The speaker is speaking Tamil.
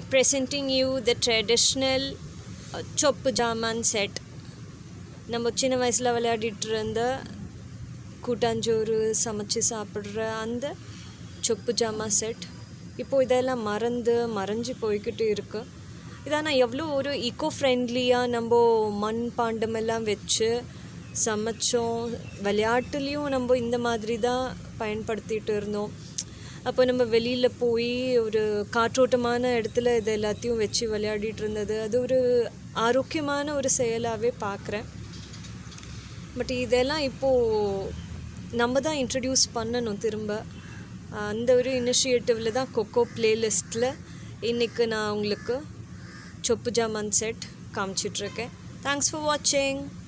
presenting you the traditional uh, சொப்பு ஜாமான் செட் நம்ம சின்ன வயசில் விளையாடிட்டு இருந்த கூட்டாஞ்சோறு சமைச்சு சாப்பிட்ற அந்த சொப்பு ஜாமா செட் இப்போது இதெல்லாம் மறந்து மறைஞ்சு போய்கிட்டு இருக்கு இதானா எவ்வளோ ஒரு ஈக்கோ ஃப்ரெண்ட்லியாக நம்ம மண் பாண்டமெல்லாம் வச்சு சமைச்சோம் விளையாட்டுலேயும் நம்ம இந்த மாதிரி தான் பயன்படுத்திட்டு இருந்தோம் அப்போ நம்ம வெளியில் போய் ஒரு காற்றோட்டமான இடத்துல இது எல்லாத்தையும் வச்சு விளையாடிட்டு இருந்தது அது ஒரு ஆரோக்கியமான ஒரு செயலாகவே பார்க்குறேன் பட் இதெல்லாம் இப்போது நம்ம தான் இன்ட்ரடியூஸ் பண்ணணும் திரும்ப அந்த ஒரு இனிஷியேட்டிவில் தான் கொக்கோ பிளேலிஸ்ட்டில் இன்றைக்கு நான் உங்களுக்கு சொப்பு ஜாமான் செட் காமிச்சிட்ருக்கேன் தேங்க்ஸ் ஃபார் வாட்சிங்